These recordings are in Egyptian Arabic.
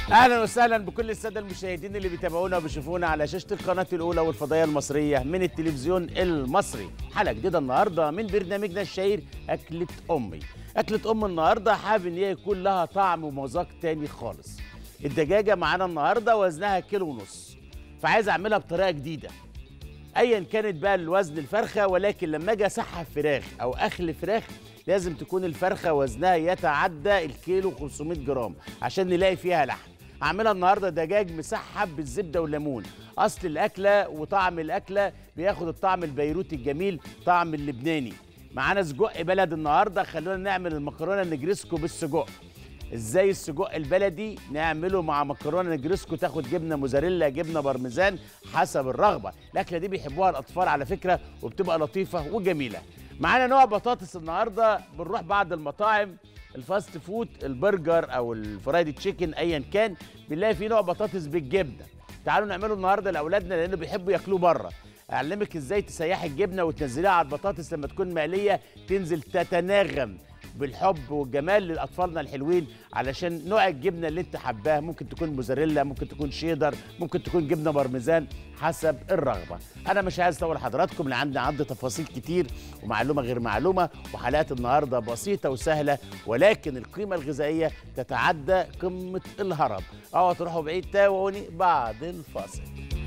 اهلا وسهلا بكل الساده المشاهدين اللي بيتابعونا وبيشوفونا على شاشه القناه الاولى والفضائيه المصريه من التلفزيون المصري حلقه جديده النهارده من برنامجنا الشهير اكله امي اكله ام النهارده حابب ان هي يكون لها طعم ومذاق تاني خالص الدجاجه معانا النهارده وزنها كيلو ونص فعايز اعملها بطريقه جديده ايا كانت بقى الوزن الفرخه ولكن لما اجي اسحب فراخ او اخلي فراخ لازم تكون الفرخه وزنها يتعدى الكيلو 500 جرام عشان نلاقي فيها لحم هعملها النهارده دجاج مسحب بالزبده والليمون اصل الاكله وطعم الاكله بياخد الطعم البيروتي الجميل طعم اللبناني معانا سجق بلد النهارده خلونا نعمل المكرونه النجريسكو بالسجق ازاي السجق البلدي نعمله مع مكرونه نجريسكو تاخد جبنه موزاريلا جبنه بارميزان حسب الرغبه الاكله دي بيحبوها الاطفال على فكره وبتبقى لطيفه وجميله معانا نوع بطاطس النهارده بنروح بعض المطاعم الفاست فود البرجر او الفرايد تشيكن ايا كان بنلاقي فيه نوع بطاطس بالجبنه تعالوا نعمله النهارده لاولادنا لانه بيحبوا ياكلوه بره اعلمك ازاي تسيحي الجبنه وتنزليها على البطاطس لما تكون مقليه تنزل تتناغم بالحب والجمال لاطفالنا الحلوين علشان نوع الجبنه اللي انت حباها ممكن تكون موزاريلا ممكن تكون شيدر ممكن تكون جبنه بارميزان حسب الرغبه انا مش عايز اطول حضراتكم لان عندي عندي تفاصيل كتير ومعلومه غير معلومه وحلقات النهارده بسيطه وسهله ولكن القيمه الغذائيه تتعدى قمه الهرم اوعوا تروحوا بعيد تاووني بعد الفاصل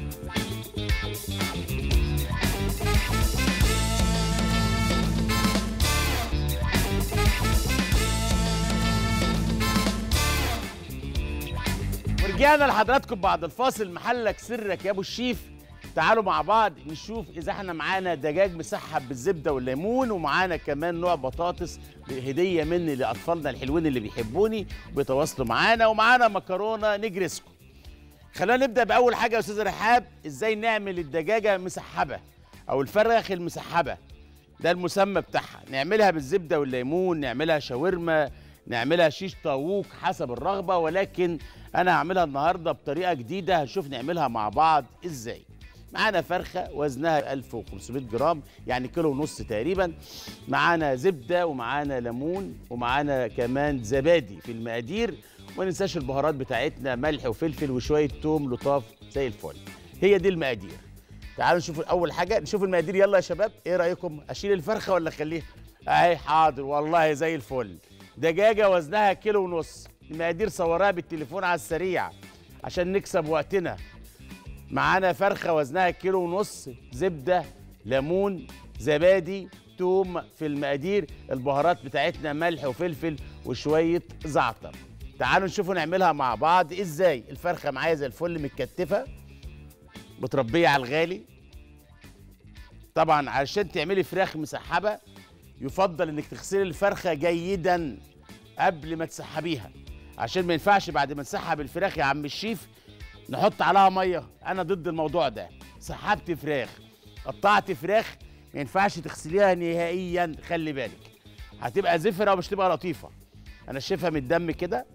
ورجعنا لحضراتكم بعد الفاصل محلك سرك يا ابو الشيف تعالوا مع بعض نشوف اذا احنا معانا دجاج مسحب بالزبده والليمون ومعانا كمان نوع بطاطس هديه مني لاطفالنا الحلوين اللي بيحبوني وبيتواصلوا معانا ومعانا مكرونه نجرسكو خلينا نبدا باول حاجه يا استاذ رحاب ازاي نعمل الدجاجه مسحبه او الفرخ المسحبه ده المسمى بتاعها نعملها بالزبده والليمون نعملها شاورما نعملها شيش طاووق حسب الرغبه ولكن انا هعملها النهارده بطريقه جديده هنشوف نعملها مع بعض ازاي معانا فرخه وزنها 1500 جرام يعني كيلو ونص تقريبا معانا زبده ومعانا ليمون ومعانا كمان زبادي في المقادير وما ننساش البهارات بتاعتنا ملح وفلفل وشويه توم لطاف زي الفل هي دي المقادير تعالوا نشوف اول حاجه نشوف المقادير يلا يا شباب ايه رايكم اشيل الفرخه ولا اخليها اهي حاضر والله زي الفل دجاجه وزنها كيلو ونص المقادير صورها بالتليفون على السريع عشان نكسب وقتنا معانا فرخه وزنها كيلو ونص زبده ليمون زبادي توم في المقادير البهارات بتاعتنا ملح وفلفل وشويه زعتر تعالوا نشوفوا نعملها مع بعض ازاي الفرخه معايا زي الفل متكتفه متربيه على الغالي طبعا علشان تعملي فراخ مسحبه يفضل انك تغسلي الفرخه جيدا قبل ما تسحبيها عشان ما ينفعش بعد ما نسحب الفراخ يا عم الشيف نحط عليها ميه انا ضد الموضوع ده سحبت فراخ قطعت فراخ ما ينفعش تغسليها نهائيا خلي بالك هتبقى زفره ومش تبقى لطيفه انا شايفها من الدم كده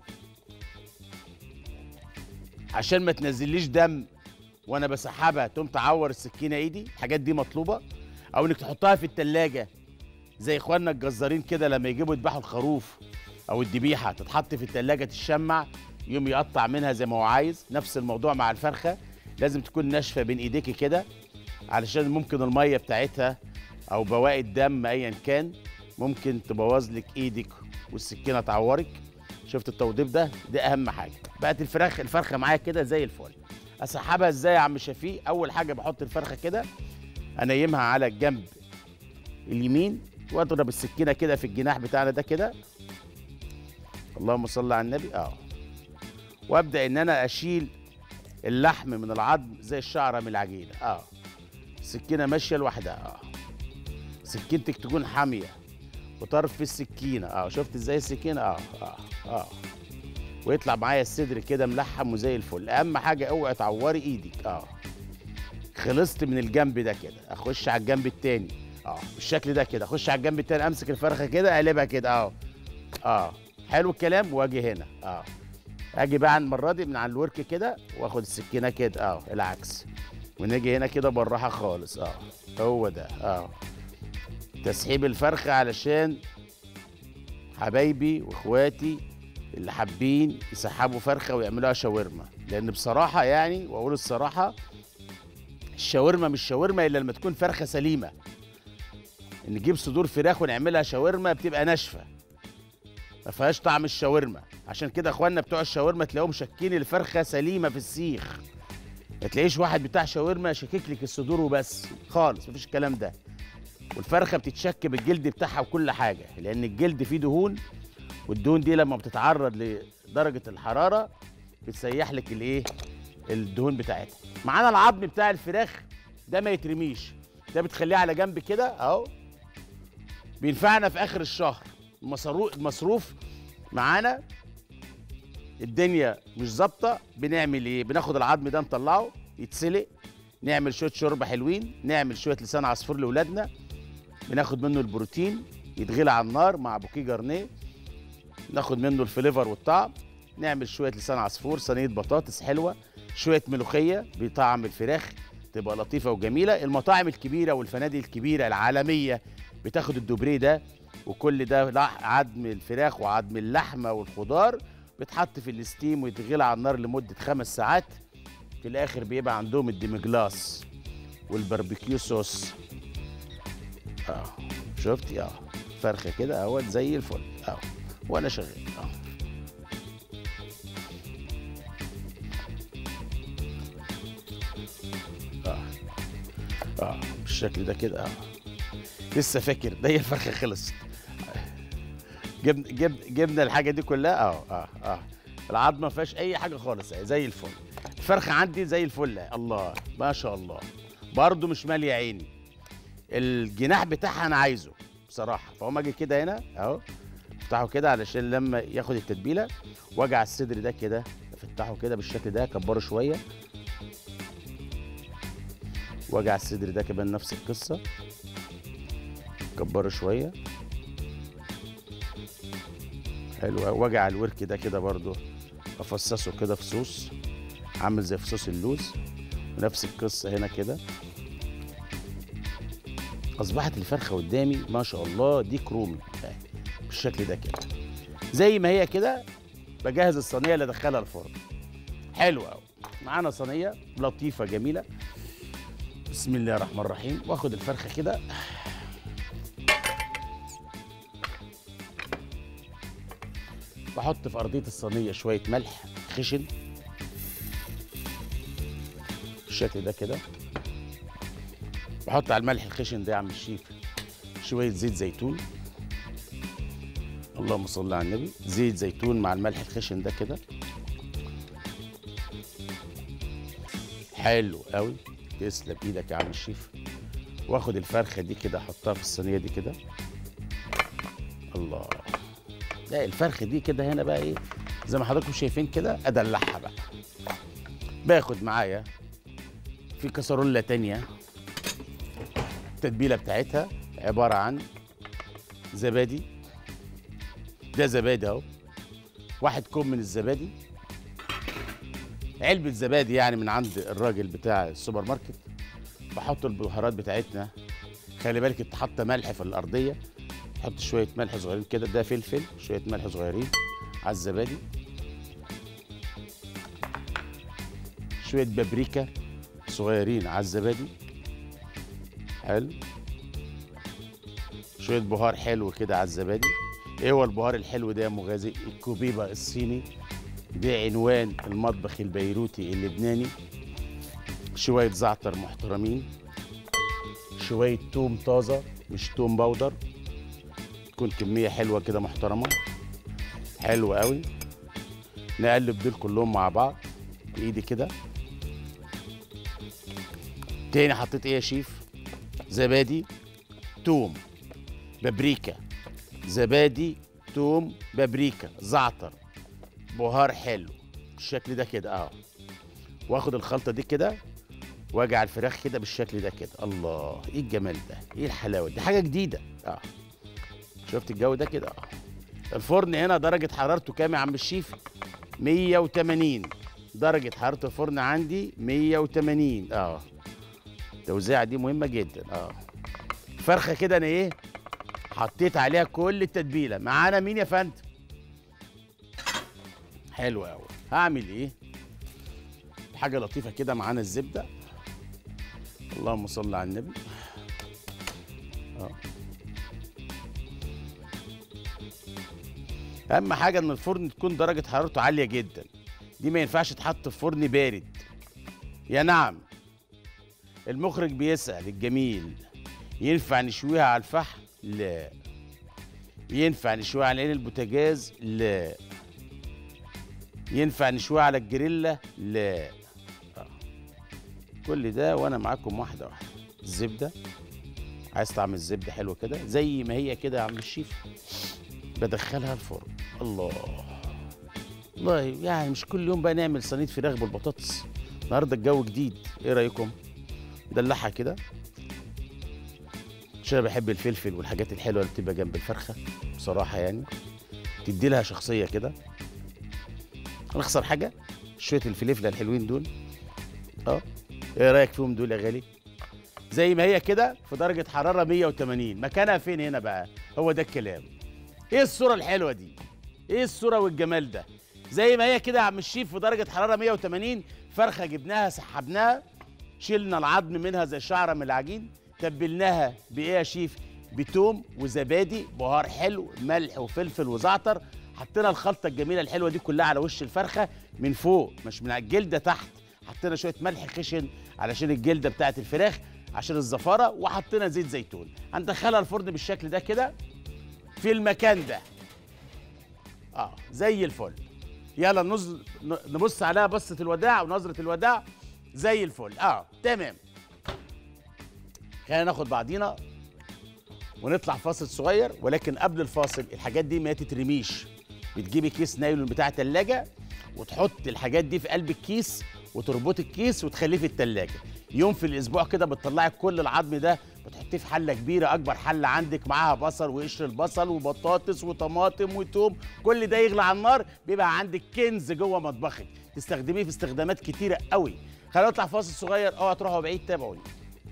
عشان ما تنزليش دم وانا بسحبها تقوم تعور السكينه ايدي الحاجات دي مطلوبه او انك تحطها في التلاجة زي اخواننا الجزارين كده لما يجيبوا يذبحوا الخروف او الذبيحه تتحط في التلاجة تشمع يوم يقطع منها زي ما هو عايز نفس الموضوع مع الفرخه لازم تكون ناشفه بين ايديكي كده علشان ممكن الميه بتاعتها او بواقي الدم ايا كان ممكن تبوظ لك ايدك والسكينه تعورك شفت التوضيب ده ده اهم حاجه بقت الفراخ الفرخه معايا كده زي الفل اسحبها ازاي يا عم شفيق اول حاجه بحط الفرخه كده انيمها على الجنب اليمين واضرب السكينه كده في الجناح بتاعنا ده كده اللهم صل على النبي اه وابدا ان انا اشيل اللحم من العظم زي الشعره من العجينه اه السكينه ماشيه لوحدها اه سكينتك تكون حاميه وطرف السكينه اه شفت ازاي السكينه اه اه اه ويطلع معايا الصدر كده ملحم وزي الفل اهم حاجه اوعي تعوري ايدك اه خلصت من الجنب ده كده اخش على الجنب التاني اه بالشكل ده كده اخش على الجنب التاني امسك الفرخه كده اقلبها كده اه اه حلو الكلام واجي هنا اه اجي بقى المره دي من على الورك كده واخد السكينه كده اه العكس ونيجي هنا كده بالراحه خالص اه هو ده اه تسحيب الفرخه علشان حبايبي واخواتي اللي حابين يسحبوا فرخه ويعملوها شاورما لان بصراحه يعني واقول الصراحه الشاورما مش شاورما الا لما تكون فرخه سليمه نجيب صدور فراخ ونعملها شاورما بتبقى ناشفه ما فيهاش طعم الشاورما عشان كده اخواننا بتوع الشاورما تلاقيهم شاكين الفرخه سليمه في السيخ ما تلاقيش واحد بتاع شاورما شاكك لك الصدور وبس خالص مفيش الكلام ده والفرخه بتتشك بالجلد بتاعها وكل حاجه لان الجلد فيه دهون والدهون دي لما بتتعرض لدرجه الحراره بتسيح لك الايه الدهون بتاعتها معانا العظم بتاع الفراخ ده ما يترميش ده بتخليه على جنب كده اهو بينفعنا في اخر الشهر المصروف المصروف معانا الدنيا مش ظابطه بنعمل ايه بناخد العظم ده نطلعه يتسلق نعمل شويه شوربه حلوين نعمل شويه لسان عصفور لاولادنا بناخد منه البروتين يتغلى على النار مع بوكيه جرنيه ناخد منه الفليفر والطعم نعمل شويه لسان عصفور صينيه بطاطس حلوه شويه ملوخيه بطعم الفراخ تبقى لطيفه وجميله المطاعم الكبيره والفنادق الكبيره العالميه بتاخد الدوبريه ده وكل ده لح- عظم الفراخ وعظم اللحمه والخضار بيتحط في الستيم ويتغلى على النار لمده خمس ساعات في الاخر بيبقى عندهم الديمجلاس والباربيكيو صوص اه شفتي اه فرخه كده اهوت زي الفل اه وانا شغال اه اه اه بالشكل ده كده اه لسه فاكر ده هي الفرخه خلصت جبنا جب جبنا الحاجه دي كلها اه اه اه العظمه ما فيهاش اي حاجه خالص اهي زي الفل الفرخه عندي زي الفل اهي الله ما شاء الله برضه مش ماليه عيني الجناح بتاعها انا عايزه بصراحه فاقوم اجي كده هنا اهو افتحه كده علشان لما ياخد التتبيله واجي على الصدر ده كده افتحه كده بالشكل ده اكبره شويه واجي على الصدر ده كمان نفس القصه كبره شويه حلو أوي. واجي على الورك ده كده برضو افصصه كده في صوص عامل زي في صوص اللوز ونفس القصه هنا كده اصبحت الفرخه قدامي ما شاء الله ديك رومي أهي، بالشكل ده كده زي ما هي كده بجهز الصينيه اللي ادخلها الفرن حلو قوي معانا صينيه لطيفه جميله بسم الله الرحمن الرحيم واخد الفرخه كده بحط في ارضيه الصينيه شويه ملح خشن بالشكل ده كده بحط على الملح الخشن ده يا عم الشيف شويه زيت زيتون اللهم صل على النبي زيت زيتون مع الملح الخشن ده كده حلو قوي تسلم ايدك يا عم الشيف واخد الفرخه دي كده احطها في الصينيه دي كده الله لا الفرخه دي كده هنا بقى ايه زي ما حضراتكم شايفين كده ادلعها بقى باخد معايا في كسرولة تانية التتبيلة بتاعتها عبارة عن زبادي ده زبادي اهو واحد كوب من الزبادي علبة زبادي يعني من عند الراجل بتاع السوبر ماركت بحط البهارات بتاعتنا خلي بالك انت حاطه ملح في الارضيه حط شويه ملح صغيرين كده ده فلفل شويه ملح صغيرين على الزبادي شويه بابريكا صغيرين على الزبادي حلو شويه بهار حلو كده على الزبادي ايه هو البهار الحلو ده يا مغازي الكوبيبه الصيني ده عنوان المطبخ البيروتي اللبناني شويه زعتر محترمين شويه توم طازه مش توم بودر تكون كميه حلوه كده محترمه حلو قوي نقلب دول كلهم مع بعض بايدي كده تاني حطيت ايه يا شيف زبادي توم بابريكا زبادي توم بابريكا زعتر بهار حلو بالشكل ده كده اه واخد الخلطه دي كده واجي على الفراخ كده بالشكل ده كده الله ايه الجمال ده ايه الحلاوه دي حاجه جديده اه شفت الجو ده كده اه الفرن هنا درجه حرارته كام يا عم الشيف 180 درجه حراره الفرن عندي 180 اه التوزيعه دي مهمه جدا اه فرخه كده انا ايه حطيت عليها كل التتبيله معانا مين يا فندم حلو قوي هعمل ايه حاجه لطيفه كده معانا الزبده اللهم صل على النبي اه اهم حاجه ان الفرن تكون درجه حرارته عاليه جدا دي ما ينفعش تحط في فرن بارد يا نعم المخرج بيسأل الجميل ينفع نشويها على الفحم لا ينفع نشويها على عين البوتاجاز لا ينفع نشويها على الجريلا لا آه. كل ده وانا معاكم واحده واحده الزبده عايز طعم الزبده حلو كده زي ما هي كده يا عم الشيف بدخلها الفرن الله والله يعني مش كل يوم بقى نعمل صينيه فراخ بالبطاطس النهارده الجو جديد ايه رايكم دلعها كده عشان انا بحب الفلفل والحاجات الحلوه اللي بتبقى جنب الفرخه بصراحه يعني تدي لها شخصيه كده هنخسر حاجه شويه الفلفله الحلوين دول اه ايه رايك فيهم دول يا غالي زي ما هي كده في درجه حراره 180 مكانها فين هنا بقى هو ده الكلام ايه الصوره الحلوه دي ايه الصوره والجمال ده زي ما هي كده يا عم الشيف في درجه حراره 180 فرخه جبناها سحبناها شلنا العظم منها زي الشعره من العجين تبلناها بايه يا شيف بتوم وزبادي بهار حلو ملح وفلفل وزعتر حطينا الخلطه الجميله الحلوه دي كلها على وش الفرخه من فوق مش من على الجلده تحت حطينا شويه ملح خشن علشان الجلده بتاعت الفراخ عشان الزفاره وحطينا زيت زيتون هندخلها الفرن بالشكل ده كده في المكان ده اه زي الفل يلا نز... نبص عليها بصة الوداع ونظرة الوداع زي الفل اه تمام خلينا ناخد بعضينا ونطلع فاصل صغير ولكن قبل الفاصل الحاجات دي ما تترميش بتجيبي كيس نايلون بتاع تلاجة وتحط الحاجات دي في قلب الكيس وتربطي الكيس وتخليه في التلاجة يوم في الاسبوع كده بتطلعي كل العظم ده بتحطيه في حله كبيره اكبر حله عندك معاها بصل وقشر البصل وبطاطس وطماطم وتوم كل ده يغلى على النار بيبقى عندك كنز جوه مطبخك تستخدميه في استخدامات كتيره قوي خلينا نطلع فاصل صغير اوعى تروحوا بعيد تابعوني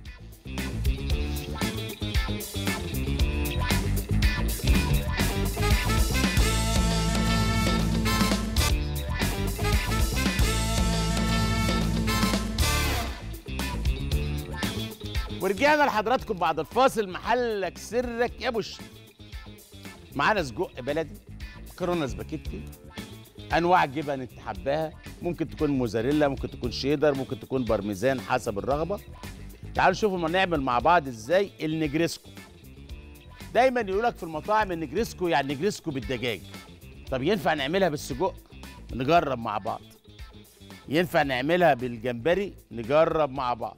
ورجعنا لحضراتكم بعد الفاصل محلك سرك يا ابو الشيخ معانا سجق بلدي مكرونه سباكيتي انواع جبن انت حباها ممكن تكون موزاريلا ممكن تكون شيدر ممكن تكون بارميزان حسب الرغبه تعالوا نشوفوا ما نعمل مع بعض ازاي النجريسكو دايما يقول لك في المطاعم النجريسكو يعني نجريسكو بالدجاج طب ينفع نعملها بالسجق نجرب مع بعض ينفع نعملها بالجمبري نجرب مع بعض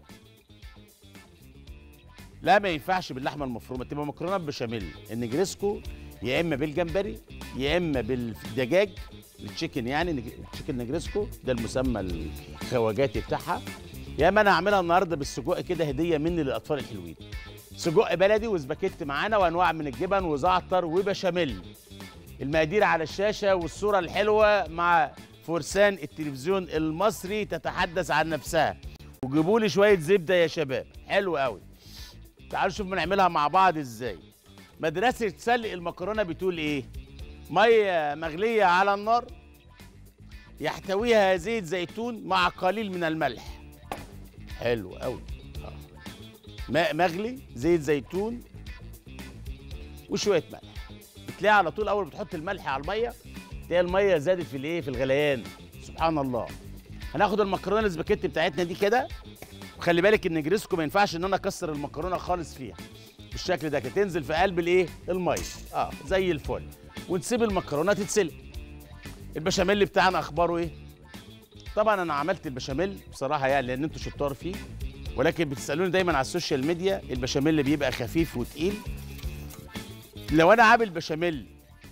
لا ما ينفعش باللحمه المفرومه تبقى مكرونه بشاميل النجريسكو يا اما بالجمبري يا اما بالدجاج التشيكن يعني التشيكن نجريسكو ده المسمى الخواجاتي بتاعها يا اما انا هعملها النهارده بالسجق كده هديه مني للاطفال الحلوين سجق بلدي وسباكيت معانا وانواع من الجبن وزعتر وبشاميل المقادير على الشاشه والصوره الحلوه مع فرسان التلفزيون المصري تتحدث عن نفسها وجيبوا لي شويه زبده يا شباب حلو قوي تعالوا نشوف بنعملها مع بعض ازاي مدرسة سلق المكرونة بتقول ايه مية مغلية على النار يحتويها زيت زيتون مع قليل من الملح حلو قوي ماء مغلي زيت زيتون وشوية ملح بتلاقي على طول اول ما بتحط الملح على المية تلاقي المية زادت في الايه في الغليان سبحان الله هناخد المكرونة السباكيتي بتاعتنا دي كده وخلي بالك ان نجرسكو ما ينفعش ان انا اكسر المكرونه خالص فيها بالشكل ده كده تنزل في قلب الايه الميه اه زي الفل ونسيب المكرونه تتسلق البشاميل بتاعنا اخباره ايه طبعا انا عملت البشاميل بصراحه يعني لان انتوا شطار فيه ولكن بتسالوني دايما على السوشيال ميديا البشاميل بيبقى خفيف وتقيل لو انا عامل بشاميل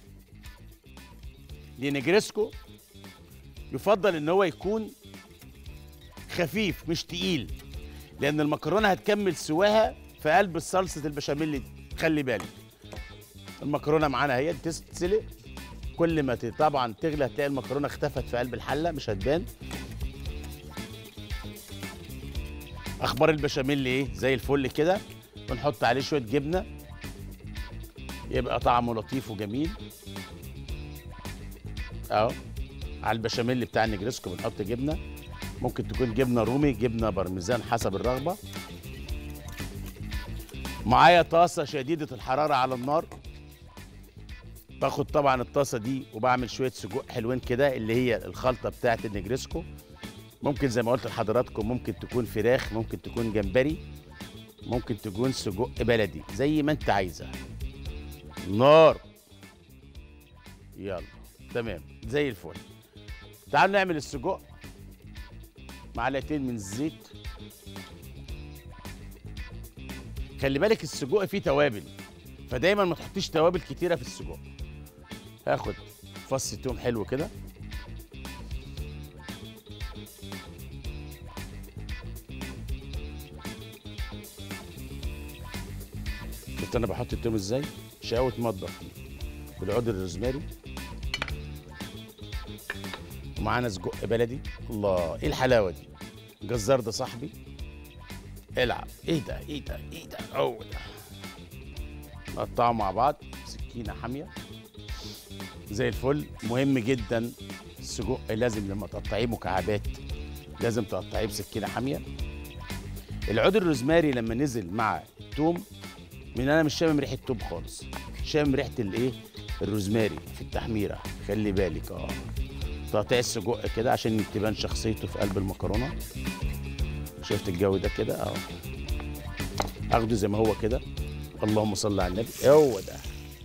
لنجرسكو يفضل ان هو يكون خفيف مش تقيل لان المكرونه هتكمل سواها في قلب صلصه البشاميل دي خلي بالك المكرونه معانا اهي تتسلق كل ما طبعا تغلي هتلاقي المكرونه اختفت في قلب الحله مش هتبان اخبار البشاميل ايه زي الفل كده ونحط عليه شويه جبنه يبقى طعمه لطيف وجميل اهو على البشاميل بتاع النجرسكو بنحط جبنه ممكن تكون جبنه رومي جبنه بارميزان حسب الرغبه معايا طاسه شديده الحراره على النار باخد طبعا الطاسه دي وبعمل شويه سجق حلوين كده اللي هي الخلطه بتاعه النجرسكو ممكن زي ما قلت لحضراتكم ممكن تكون فراخ ممكن تكون جمبري ممكن تكون سجق بلدي زي ما انت عايزه نار يلا تمام زي الفل تعالوا نعمل السجق معلقتين من الزيت خلي بالك السجق فيه توابل فدايما ما تحطيش توابل كتيره في السجق هاخد فص توم حلو كده شفت انا بحط التوم ازاي شقاوة مطبخ بالعود الروزماري ومعانا سجق بلدي الله ايه الحلاوه دي الجزار ده صاحبي العب ايه ده ايه ده ايه ده هو ده نقطعه مع بعض سكينه حاميه زي الفل مهم جدا السجق لازم لما تقطعيه مكعبات لازم تقطعيه بسكينه حاميه العود الروزماري لما نزل مع التوم من انا مش شامم ريحه توم خالص شامم ريحه الايه الروزماري في التحميره خلي بالك اه تقطيع السجق كده عشان تبان شخصيته في قلب المكرونه شفت الجو ده كده اهو اخده زي ما هو كده اللهم صل على النبي هو ده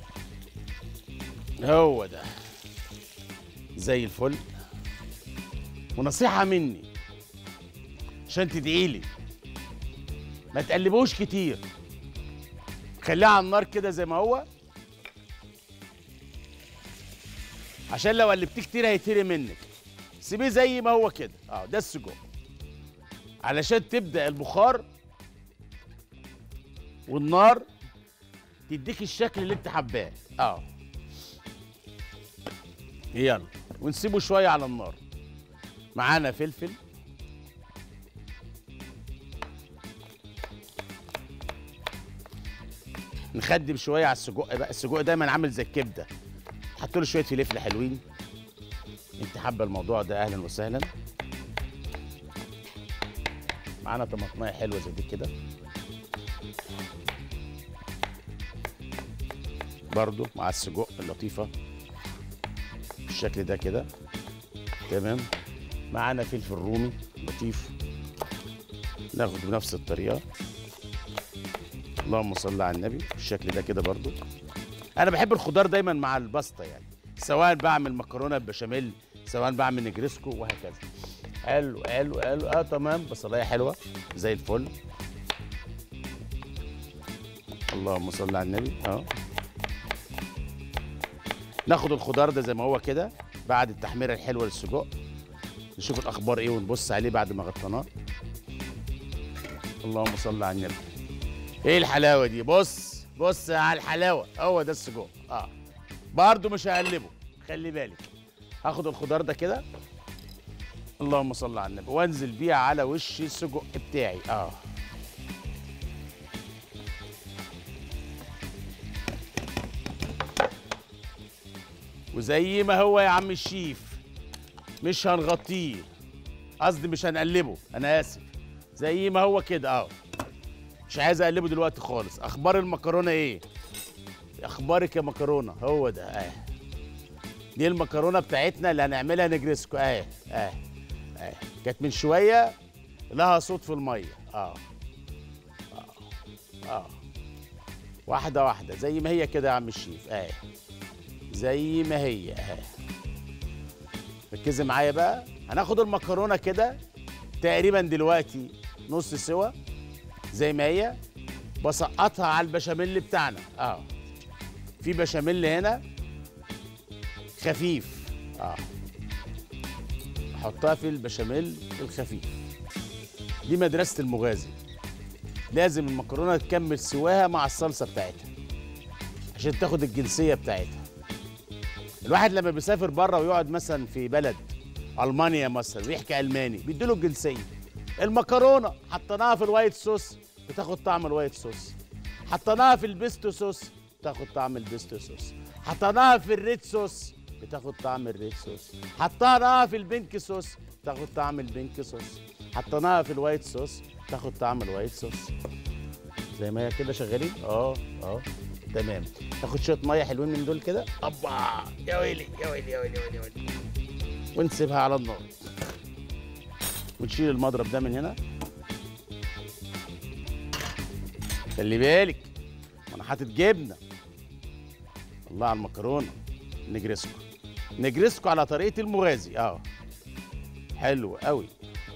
هو ده زي الفل ونصيحه مني عشان تدعي لي ما تقلبوش كتير خليه على النار كده زي ما هو عشان لو قلبتيه كتير هيتهري منك سيبيه زي ما هو كده اه ده السجق علشان تبدا البخار والنار تديك الشكل اللي انت حباه اه يلا ونسيبه شويه على النار معانا فلفل نخدم شويه على السجق بقى السجق دايما عامل زي الكبده حط له شويه فلفل حلوين انت حابه الموضوع ده اهلا وسهلا معانا طماطمايه حلوه زي دي كده برضو مع السجق اللطيفه بالشكل ده كده تمام معانا فلفل رومي لطيف ناخده بنفس الطريقه اللهم صل على النبي بالشكل ده كده برضو انا بحب الخضار دايما مع الباستا يعني سواء بعمل مكرونه بشاميل سواء بعمل نجرسكو وهكذا حلو حلو حلو اه تمام بصلايه حلوه زي الفل اللهم صل على النبي اه ناخد الخضار ده زي ما هو كده بعد التحميره الحلوه للسجق نشوف الاخبار ايه ونبص عليه بعد ما غطيناه اللهم صل على النبي ايه الحلاوه دي بص بص على الحلاوه هو ده السجق اه برضه مش هقلبه خلي بالك هاخد الخضار ده كده اللهم صل على النبي وانزل بيه على وش السجق بتاعي اه وزي ما هو يا عم الشيف مش هنغطيه قصدي مش هنقلبه انا اسف زي ما هو كده اه مش عايز اقلبه دلوقتي خالص اخبار المكرونه ايه اخبارك يا مكرونه هو ده اه دي المكرونه بتاعتنا اللي هنعملها نجرسكو اه اه اه كانت من شويه لها صوت في الميه اه اه اه واحده واحده زي ما هي كده يا عم الشيف اه زي ما هي اه ركزي معايا بقى هناخد المكرونه كده تقريبا دلوقتي نص سوا زي ما هي بسقطها على البشاميل بتاعنا اه في بشاميل هنا خفيف اه احطها في البشاميل الخفيف دي مدرسه المغازي لازم المكرونه تكمل سواها مع الصلصه بتاعتها عشان تاخد الجنسيه بتاعتها الواحد لما بيسافر بره ويقعد مثلا في بلد المانيا مثلا ويحكي الماني بيديله الجنسيه المكرونه حطيناها في الوايت صوص بتاخد طعم الوايت صوص حطيناها في البيستو صوص تاخد طعم البيستو صوص حطيناها في الريد صوص بتاخد طعم الريد صوص حطيناها في البينك صوص تاخد طعم البينك صوص حطيناها في الوايت صوص تاخد طعم الوايت صوص زي ما هي كده شغالين اه اه تمام تاخد شويه ميه حلوين من دول كده ابا يا ويلي يا ويلي يا ويلي يا ويلي, يا ويلي. ونسيبها على النار ونشيل المضرب ده من هنا خلي بالك وانا حاطط جبنه الله على المكرونه نجرسكو نجرسكو على طريقه المغازي اه حلو قوي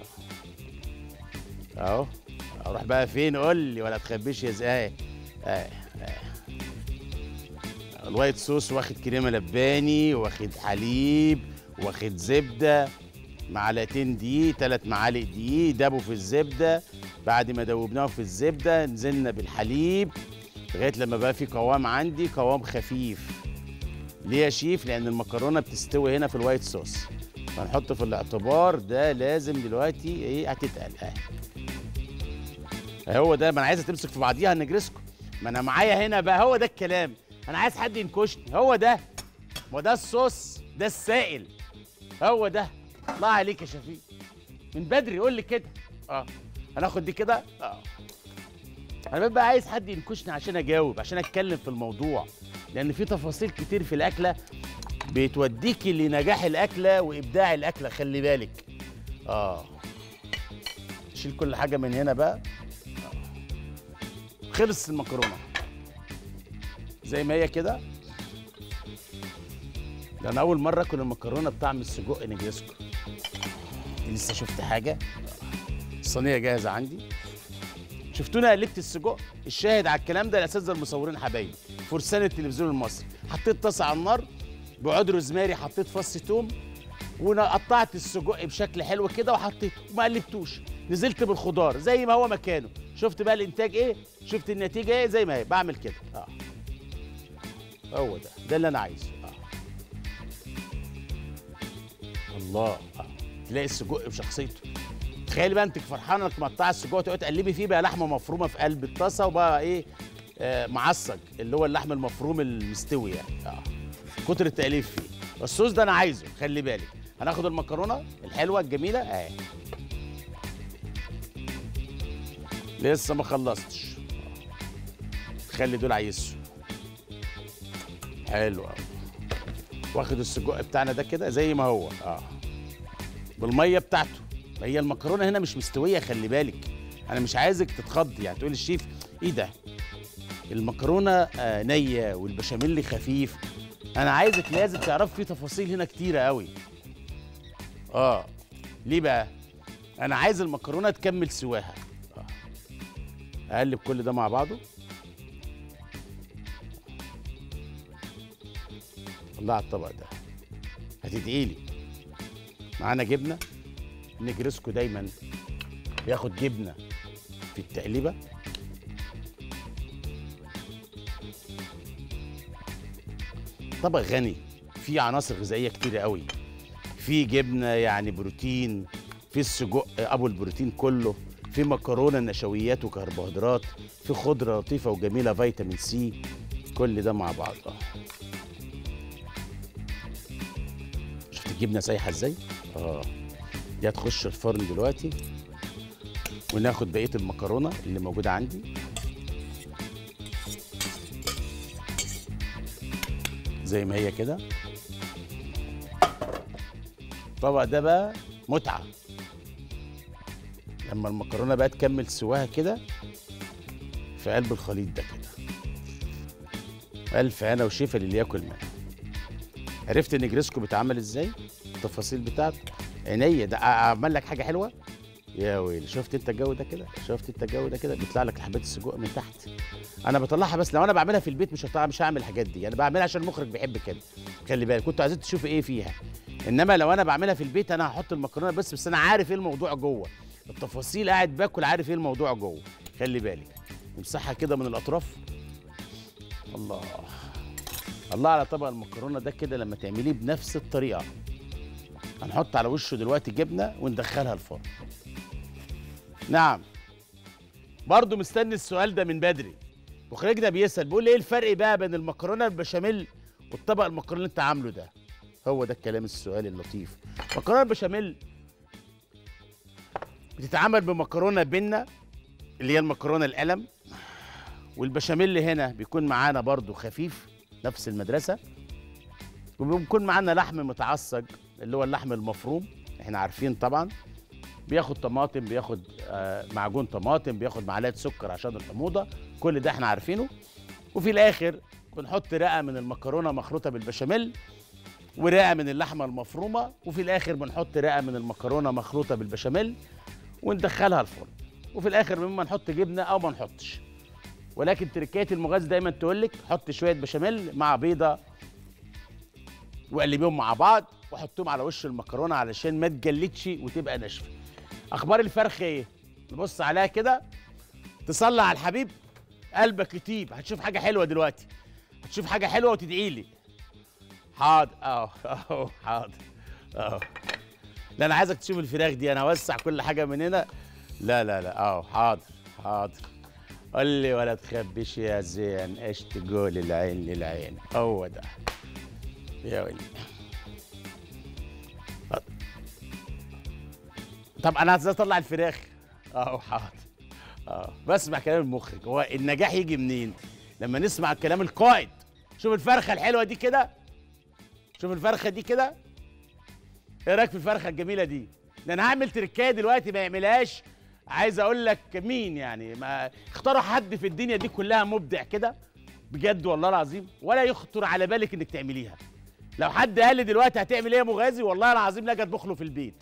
اهو اروح بقى فين قول لي ولا تخبيش يا زقاق آه. آه. الوايت صوص واخد كريمه لباني واخد حليب واخد زبده معلقتين دقيق ثلاث معالق دقيق دابوا في الزبده بعد ما دوبناهم في الزبده نزلنا بالحليب لغايه لما بقى في قوام عندي قوام خفيف ليه يا شيف لان المكرونه بتستوي هنا في الوايت صوص فنحط في الاعتبار ده لازم دلوقتي ايه هتتقل اه هو ده ما انا عايزه تمسك في بعضيها النجرسكو ما انا معايا هنا بقى هو ده الكلام انا عايز حد ينكشني هو ده ما ده الصوص ده السائل هو ده الله عليك يا شفيق من بدري قول لي كده اه هناخد دي كده اه انا ببقى عايز حد ينكشني عشان اجاوب عشان اتكلم في الموضوع لان في تفاصيل كتير في الاكله بتوديكي لنجاح الاكله وابداع الاكله خلي بالك اه شيل كل حاجه من هنا بقى آه. خلص المكرونه زي ما هي كده ده انا اول مره اكل المكرونه بطعم السجق نجرسكو لسه شفت حاجه الصينيه جاهزه عندي شفتونا قلبت السجق الشاهد على الكلام ده الاساتذه المصورين حبايبي فرسان التلفزيون المصري حطيت طاسه على النار بعود روزماري حطيت فص توم وقطعت السجق بشكل حلو كده وحطيته وما قلبتوش نزلت بالخضار زي ما هو مكانه شفت بقى الانتاج ايه شفت النتيجه ايه زي ما هي بعمل كده اه هو ده ده اللي انا عايزه اه الله اه تلاقي السجق بشخصيته تخيلي بقى انت فرحانه انك مقطعه السجق وتقعدي تقلبي فيه بقى لحمه مفرومه في قلب الطاسه وبقى ايه آه معصج اللي هو اللحم المفروم المستوي يعني اه كتر التقليب فيه الصوص ده انا عايزه خلي بالك هناخد المكرونه الحلوه الجميله اهي لسه ما خلصتش خلي دول عايزهم حلو قوي واخد السجق بتاعنا ده كده زي ما هو اه بالميه بتاعته ما هي المكرونه هنا مش مستويه خلي بالك انا مش عايزك تتخض يعني تقول الشيف ايه ده المكرونه آه نيه والبشاميل خفيف انا عايزك لازم تعرف في تفاصيل هنا كتيره قوي اه ليه بقى انا عايز المكرونه تكمل سواها آه. اقلب كل ده مع بعضه الله على الطبق ده هتدعيلي معانا جبنه نجرسكو دايما بياخد جبنه في التقليبه طبق غني فيه عناصر غذائيه كتيره قوي في جبنه يعني بروتين في السجق ابو البروتين كله في مكرونه نشويات وكربوهيدرات في خضره لطيفه وجميله فيتامين سي كل ده مع بعض اه شفت الجبنه سايحه ازاي اه دي هتخش الفرن دلوقتي وناخد بقيه المكرونه اللي موجوده عندي زي ما هي كده الطبق ده بقى متعه لما المكرونه بقى تكمل سواها كده في قلب الخليط ده كده الف هنا وشفا للي ياكل منها عرفت ان جريسكو بيتعمل ازاي التفاصيل بتاعته عينيا ده اعمل لك حاجه حلوه يا ويلي شفت انت الجو ده كده شفت انت الجو ده كده بيطلع لك حبات السجق من تحت انا بطلعها بس لو انا بعملها في البيت مش هطلع مش هعمل الحاجات دي انا بعملها عشان المخرج بيحب كده خلي بالك كنتوا عايزين تشوفوا ايه فيها انما لو انا بعملها في البيت انا هحط المكرونه بس بس انا عارف ايه الموضوع جوه التفاصيل قاعد باكل عارف ايه الموضوع جوه خلي بالك نمسحها كده من الاطراف الله الله على طبق المكرونه ده كده لما تعمليه بنفس الطريقه هنحط على وشه دلوقتي جبنه وندخلها الفرن نعم برضه مستني السؤال ده من بدري مخرجنا بيسال بيقول لي ايه الفرق بقى بين المكرونه البشاميل والطبق المكرونه اللي انت عامله ده هو ده الكلام السؤال اللطيف مكرونه البشاميل بتتعمل بمكرونه بينا اللي هي المكرونه القلم والبشاميل هنا بيكون معانا برضو خفيف نفس المدرسه وبيكون معانا لحم متعصج اللي هو اللحم المفروم احنا عارفين طبعا بياخد طماطم بياخد آه معجون طماطم بياخد معلقه سكر عشان الحموضه كل ده احنا عارفينه وفي الاخر بنحط رقه من المكرونه مخلوطه بالبشاميل ورقه من اللحمه المفرومه وفي الاخر بنحط رقه من المكرونه مخلوطه بالبشاميل وندخلها الفرن وفي الاخر مما نحط جبنه او ما نحطش ولكن تركات المغاز دايما تقول لك حط شويه بشاميل مع بيضه وقلبيهم مع بعض وحطهم على وش المكرونه علشان ما تجلدش وتبقى ناشفه اخبار الفرخ ايه نبص عليها كده تصلي على الحبيب قلبك يطيب هتشوف حاجه حلوه دلوقتي هتشوف حاجه حلوه وتدعي لي حاضر اه اه حاضر اه لا انا عايزك تشوف الفراخ دي انا اوسع كل حاجه من هنا لا لا لا اه حاضر حاضر قول لي ولا تخبيش يا زين ايش تقول العين للعين هو ده يا ولي طب انا عايز اطلع الفراخ اه حاضر اه بسمع كلام المخرج هو النجاح يجي منين لما نسمع كلام القائد شوف الفرخه الحلوه دي كده شوف الفرخه دي كده ايه رايك في الفرخه الجميله دي ده انا هعمل تركايه دلوقتي ما يعملهاش عايز اقول لك مين يعني ما اختاروا حد في الدنيا دي كلها مبدع كده بجد والله العظيم ولا يخطر على بالك انك تعمليها لو حد قال لي دلوقتي هتعمل ايه يا مغازي والله العظيم لا اطبخ له في البيت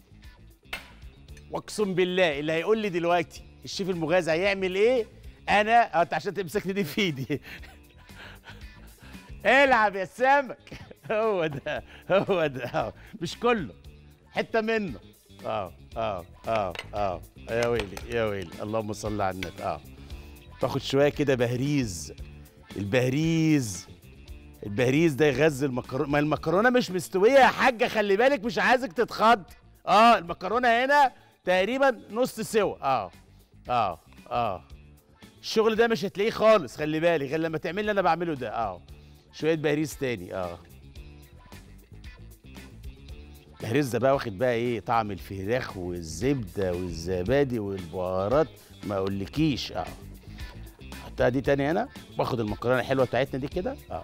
واقسم بالله اللي هيقول لي دلوقتي الشيف المغازي هيعمل ايه انا اه انت عشان تمسكني دي في ايدي العب يا سمك هو ده هو ده اه مش كله حته منه اه اه اه اه يا ويلي يا ويلي اللهم صل على النبي اه تاخد شويه كده بهريز البهريز البهريز ده يغذي المكرونه ما المكرونه مش مستويه يا حاجه خلي بالك مش عايزك تتخض اه المكرونه هنا تقريبا نص سوا اه اه اه الشغل ده مش هتلاقيه خالص خلي بالك غير لما تعمل اللي انا بعمله ده اه شويه بهريز تاني اه البهريز ده بقى واخد بقى ايه طعم الفراخ والزبده والزبادي والبهارات ما اقولكيش اه حطها دي تاني هنا واخد المكرونه الحلوه بتاعتنا دي كده اه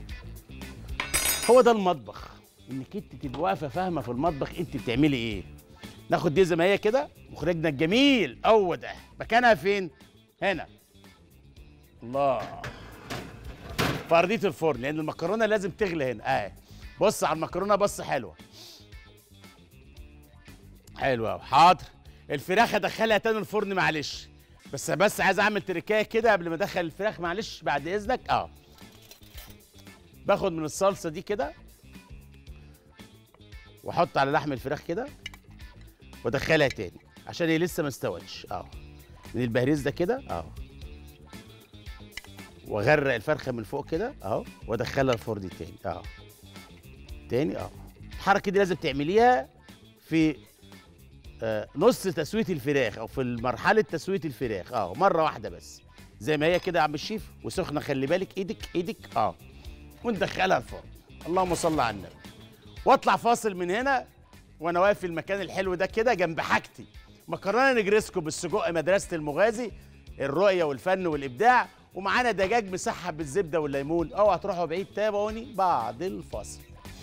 هو ده المطبخ انك انت تبقى واقفه فاهمه في المطبخ انت بتعملي ايه ناخد دي زي ما هي كده مخرجنا الجميل هو ده مكانها فين هنا الله في ارضيه الفرن لان المكرونه لازم تغلي هنا اه بص على المكرونه بص حلوه حلوه حاضر الفراخ ادخلها تاني الفرن معلش بس بس عايز اعمل تركايه كده قبل ما ادخل الفراخ معلش بعد اذنك اه باخد من الصلصه دي كده واحط على لحم الفراخ كده وادخلها تاني عشان هي لسه ما استوتش اه من البهريز ده كده اه واغرق الفرخه من فوق كده اهو وادخلها الفرن تاني اه تاني اه الحركه دي لازم تعمليها في آه نص تسويه الفراخ او في مرحله تسويه الفراخ اه مره واحده بس زي ما هي كده يا عم الشيف وسخنه خلي بالك ايدك ايدك اه وندخلها الفرن اللهم صل على النبي واطلع فاصل من هنا وانا واقف في المكان الحلو ده كده جنب حاجتي مكرونه نجرسكو بالسجق مدرسه المغازي الرؤيه والفن والابداع ومعانا دجاج مسحب بالزبده والليمون اوعى تروحوا بعيد تابعوني بعد الفاصل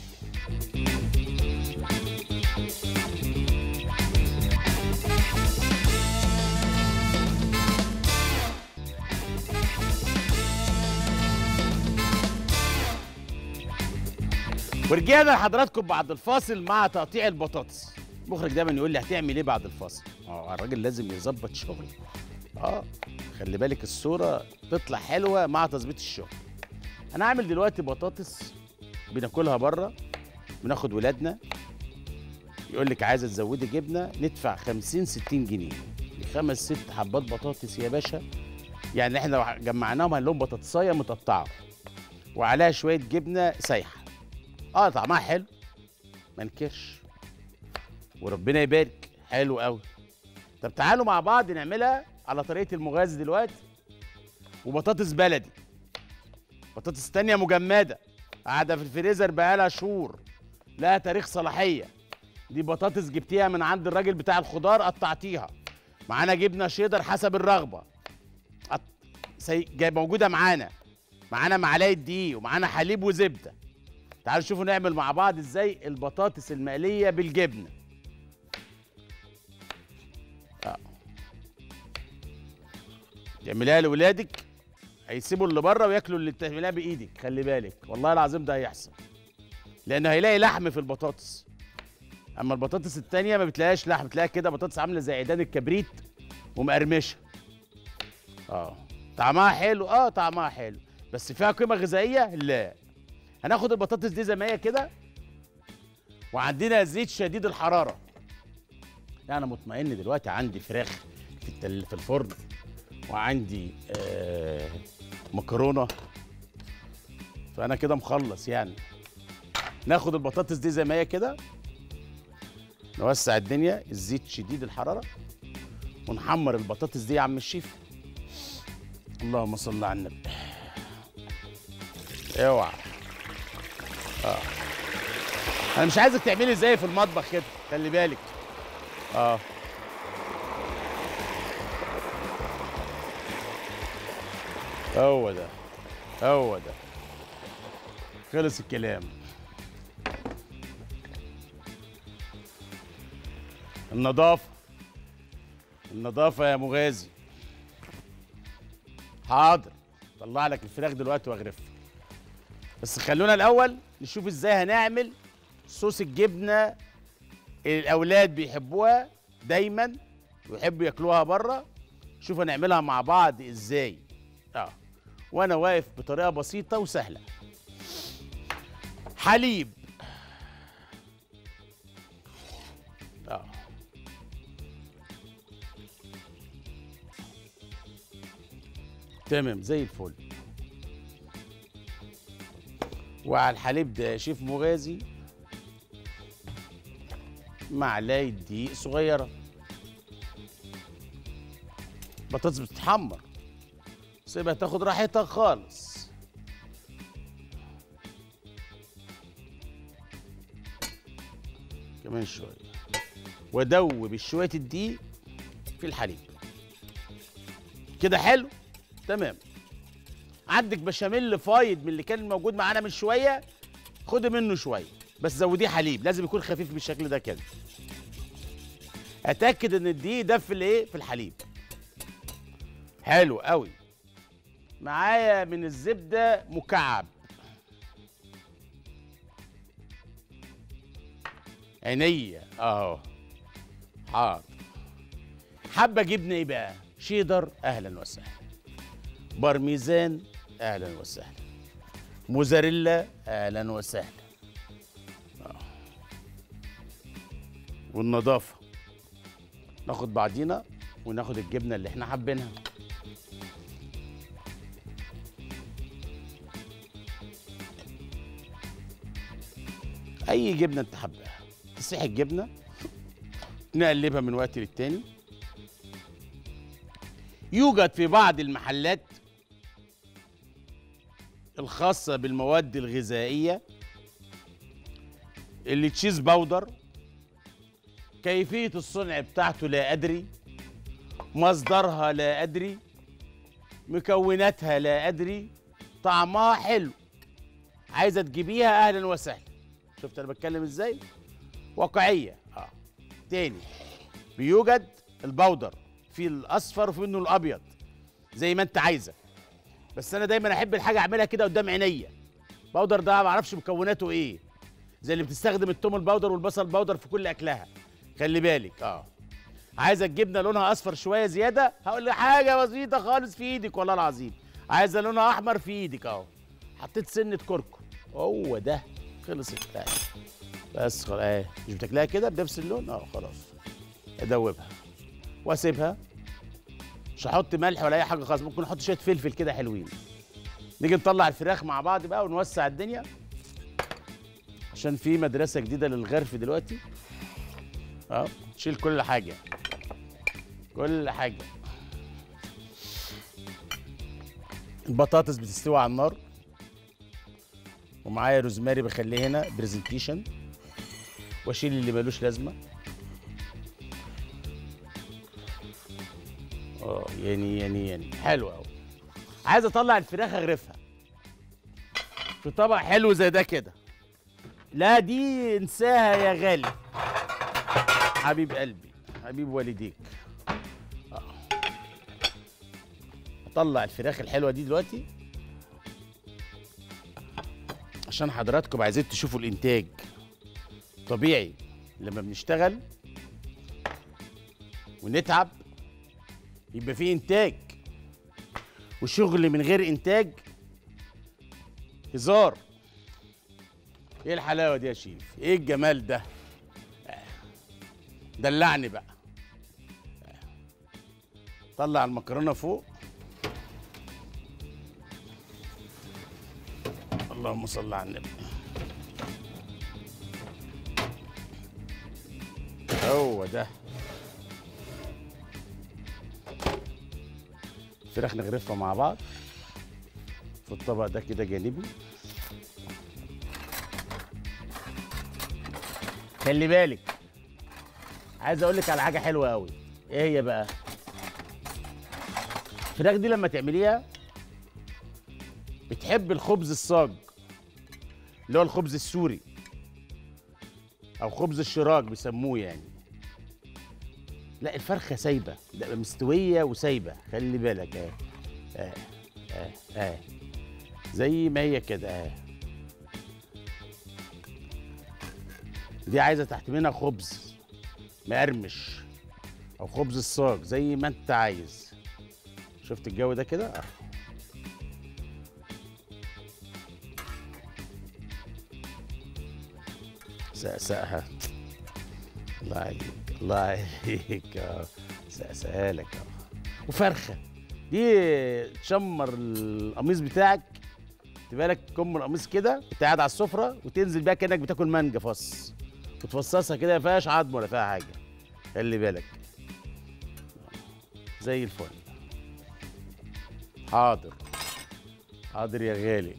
ورجعنا لحضراتكم بعد الفاصل مع تقطيع البطاطس المخرج دايما يقول لي هتعمل ايه بعد الفاصل اه الراجل لازم يظبط شغله اه خلي بالك الصوره تطلع حلوه مع تظبيط الشغل انا هعمل دلوقتي بطاطس بناكلها بره بناخد ولادنا يقول لك عايزه تزودي جبنه ندفع 50 60 جنيه خمس ست حبات بطاطس يا باشا يعني احنا لو جمعناهم هنلاقيهم بطاطسايه متقطعه وعليها شويه جبنه سايحه اه طعمها حلو ما انكرش وربنا يبارك حلو قوي طب تعالوا مع بعض نعملها على طريقه المغاز دلوقتي وبطاطس بلدي بطاطس تانية مجمدة قاعدة في الفريزر بقالها شهور لها تاريخ صلاحيه دي بطاطس جبتيها من عند الراجل بتاع الخضار قطعتيها معانا جبنه شيدر حسب الرغبه قط... سي... جاي موجوده معانا معانا معلقه دقيق ومعانا حليب وزبده تعالوا شوفوا نعمل مع بعض ازاي البطاطس المقليه بالجبنه آه. تعمليها لاولادك هيسيبوا اللي بره وياكلوا اللي بتعملها بايدك خلي بالك والله العظيم ده هيحصل لان هيلاقي لحم في البطاطس اما البطاطس التانية ما بتلاقيهاش لحم بتلاقيها كده بطاطس عامله زي عيدان الكبريت ومقرمشه اه طعمها حلو اه طعمها حلو بس فيها قيمه غذائيه لا هناخد البطاطس دي زي ما هي كده وعندنا زيت شديد الحراره لا انا مطمئن دلوقتي عندي فراخ في التل... في الفرن وعندي آه مكرونه فانا كده مخلص يعني ناخد البطاطس دي زي ما هي كده نوسع الدنيا الزيت شديد الحراره ونحمر البطاطس دي يا عم الشيف اللهم صل على النبي اوعى اه انا مش عايزك تعملي زي في المطبخ كده خلي بالك اه هو ده هو ده خلص الكلام النظافة النظافة يا مغازي حاضر طلع لك الفراخ دلوقتي واغرفها بس خلونا الاول نشوف ازاي هنعمل صوص الجبنه اللي الاولاد بيحبوها دايما ويحبوا ياكلوها بره شوف هنعملها مع بعض ازاي اه وانا واقف بطريقه بسيطه وسهله حليب اه تمام زي الفل وعلى الحليب ده شيف مغازي معلقه دقيق صغيره بطاطس بتتحمر سيبها تاخد راحتها خالص كمان شويه وادوب شويه الدقيق في الحليب كده حلو تمام عندك بشاميل فايض من اللي كان موجود معانا من شويه خدي منه شويه بس زوديه حليب لازم يكون خفيف بالشكل ده كده اتاكد ان الدقيق ده في الايه في الحليب حلو قوي معايا من الزبده مكعب عينيا اهو حاضر حابه جبنه ايه بقى شيدر اهلا وسهلا بارميزان اهلا وسهلا موزاريلا اهلا وسهلا آه. والنظافه ناخد بعضينا وناخد الجبنه اللي احنا حابينها اي جبنه انت حباها تسيح الجبنه نقلبها من وقت للتاني يوجد في بعض المحلات الخاصة بالمواد الغذائية اللي تشيز باودر كيفية الصنع بتاعته لا أدري مصدرها لا أدري مكوناتها لا أدري طعمها حلو عايزة تجيبيها أهلا وسهلا شفت أنا بتكلم إزاي واقعية آه تاني بيوجد البودر في الأصفر وفي منه الأبيض زي ما أنت عايزة بس انا دايما احب الحاجه اعملها كده قدام عينيا باودر ده ما اعرفش مكوناته ايه زي اللي بتستخدم التوم الباودر والبصل الباودر في كل اكلها خلي بالك اه عايزه الجبنه لونها اصفر شويه زياده هقول لك حاجه بسيطه خالص في ايدك والله العظيم عايزه لونها احمر في ايدك اهو حطيت سنه كركم هو ده خلص البتاع بس خلاص اهي مش بتاكلها كده بنفس اللون اه خلاص ادوبها واسيبها مش هحط ملح ولا اي حاجه خالص ممكن احط شويه فلفل كده حلوين نيجي نطلع الفراخ مع بعض بقى ونوسع الدنيا عشان في مدرسه جديده للغرف دلوقتي اه تشيل كل حاجه كل حاجه البطاطس بتستوي على النار ومعايا روزماري بخليه هنا برزنتيشن واشيل اللي ملوش لازمه اه يعني يعني يعني حلو قوي عايز اطلع الفراخ اغرفها في طبق حلو زي ده كده لا دي انساها يا غالي حبيب قلبي حبيب والديك آه. اطلع الفراخ الحلوه دي دلوقتي عشان حضراتكم عايزين تشوفوا الانتاج طبيعي لما بنشتغل ونتعب يبقى في انتاج وشغل من غير انتاج هزار ايه الحلاوه دي يا شيف ايه الجمال ده آه. دلعني بقى آه. طلع المكرونه فوق اللهم صل على النبي هو ده الفراخ نغرفها مع بعض في الطبق ده كده جانبي خلي بالك عايز اقول لك على حاجه حلوه قوي ايه هي بقى الفراخ دي لما تعمليها بتحب الخبز الصاج اللي هو الخبز السوري او خبز الشراك بيسموه يعني لا الفرخه سايبه ده مستويه وسايبه خلي بالك اه اه اه, آه. زي ما هي كده اه دي عايزه تحت منها خبز مقرمش او خبز الصاج زي ما انت عايز شفت الجو ده كده اه سقسقها الله عليك الله عليك اه سقسقها لك اه وفرخه دي تشمر القميص بتاعك تبقى لك كم القميص كده انت قاعد على السفره وتنزل بيها كانك بتاكل مانجا فص وتفصصها كده ما فيهاش عظم ولا فيها حاجه خلي بالك زي الفل حاضر حاضر يا غالي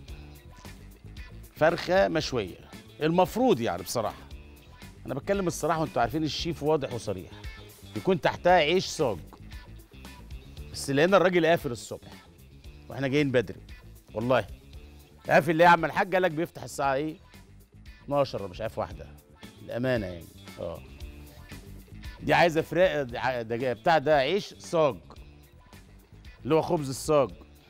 فرخه مشويه المفروض يعني بصراحه انا بتكلم الصراحه وانتوا عارفين الشيف واضح وصريح يكون تحتها عيش صاج بس لقينا الراجل قافل الصبح واحنا جايين بدري والله قافل ليه يا عم الحاج قال لك بيفتح الساعه ايه 12 مش عارف واحده الامانه يعني اه دي عايزه فراخ ده بتاع ده عيش صاج اللي هو خبز الصاج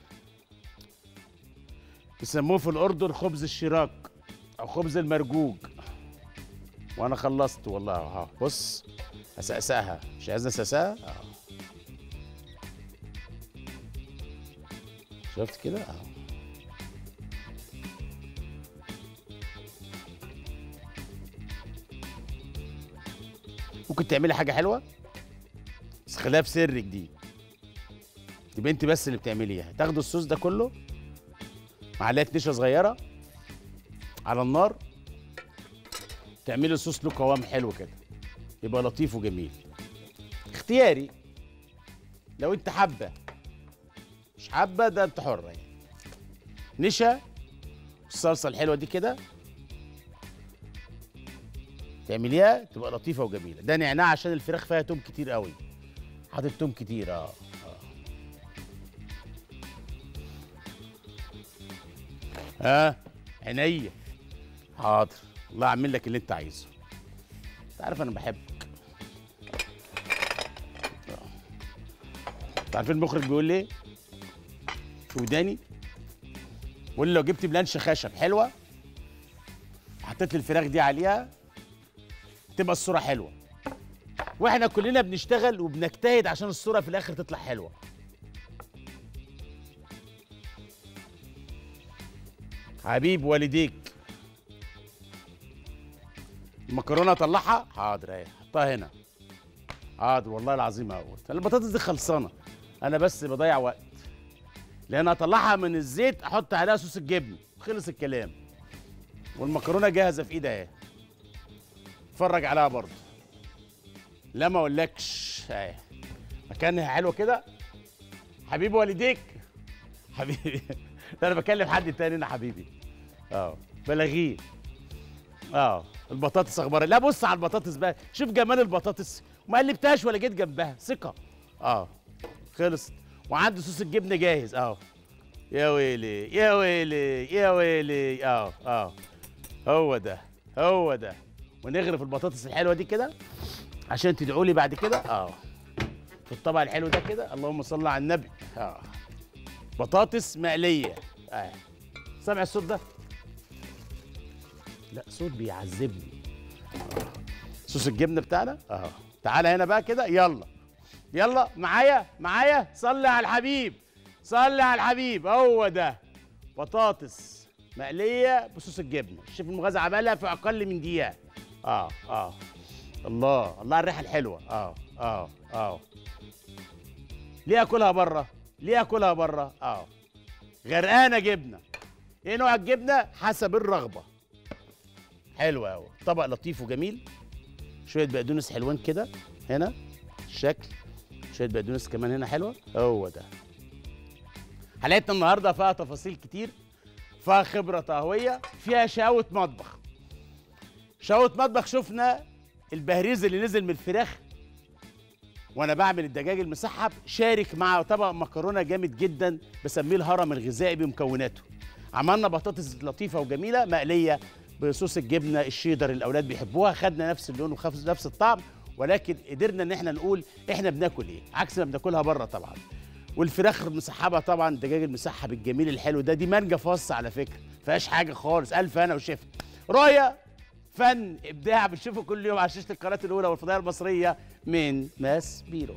بيسموه في الاردن خبز الشراك او خبز المرجوج وانا خلصت والله ها بص اسقسقها مش عايزنا اسقسقها اه شفت كده اه ممكن تعملي حاجه حلوه بس خليها في سرك دي تبقى انت بس اللي بتعمليها تاخدوا الصوص ده كله معلقه نشا صغيره على النار تعملي صوص له قوام حلو كده يبقى لطيف وجميل اختياري لو انت حابه مش حابه ده انت حره يعني نشا الصلصه الحلوه دي كده تعمليها تبقى لطيفه وجميله ده نعناع عشان الفراخ فيها توم كتير قوي حاطط توم كتير اه اه اه عينيا حاضر الله اعمل لك اللي انت عايزه انت عارف انا بحبك انت عارفين المخرج بيقول لي في وداني بيقول لي لو جبت بلانش خشب حلوه حطيت لي الفراخ دي عليها تبقى الصوره حلوه واحنا كلنا بنشتغل وبنجتهد عشان الصوره في الاخر تطلع حلوه حبيب والديك المكرونه اطلعها حاضر اهي حطها هنا حاضر والله العظيم اهوت البطاطس دي خلصانه انا بس بضيع وقت لان اطلعها من الزيت احط عليها صوص الجبن خلص الكلام والمكرونه جاهزه في ايدي اهي اتفرج عليها برضه لا ما اقولكش اهي مكانها حلو كده حبيبي والديك حبيبي ده انا بكلم حد تاني انا حبيبي اه بلاغيه اه البطاطس اخبارها لا بص على البطاطس بقى شوف جمال البطاطس وما قلبتهاش ولا جيت جنبها ثقه اه خلصت وعنده صوص الجبنه جاهز اه يا ويلي يا ويلي يا ويلي اه اه هو ده هو ده ونغرف البطاطس الحلوه دي كده عشان تدعوا لي بعد كده اه في الطبق الحلو ده كده اللهم صل على النبي اه بطاطس مقليه اه سامع الصوت ده لا صوت بيعذبني آه. صوص الجبنه بتاعنا اه تعالى هنا بقى كده يلا يلا معايا معايا صلي على الحبيب صلي على الحبيب هو ده بطاطس مقليه بصوص الجبنه الشيف المغازي عملها في اقل من دقيقه اه اه الله الله على الريحه الحلوه اه اه اه ليه اكلها بره ليه اكلها بره اه غرقانه جبنه ايه نوع الجبنه حسب الرغبه حلو قوي طبق لطيف وجميل شويه بقدونس حلوان كده هنا الشكل شويه بقدونس كمان هنا حلوه هو ده حلقتنا النهارده فيها تفاصيل كتير فيها خبره طهويه فيها شقاوه مطبخ شقاوه مطبخ شفنا البهريز اللي نزل من الفراخ وانا بعمل الدجاج المسحب شارك مع طبق مكرونه جامد جدا بسميه الهرم الغذائي بمكوناته عملنا بطاطس لطيفه وجميله مقليه بصوص الجبنه الشيدر اللي الاولاد بيحبوها خدنا نفس اللون ونفس الطعم ولكن قدرنا ان احنا نقول احنا بناكل ايه عكس ما بناكلها بره طبعا والفراخ المسحبه طبعا الدجاج المسحب الجميل الحلو ده دي مانجا فص على فكره فيهاش حاجه خالص الف انا وشفت رؤيه فن ابداع بنشوفه كل يوم على شاشه القناه الاولى والفضائيه المصريه من ماس بيرو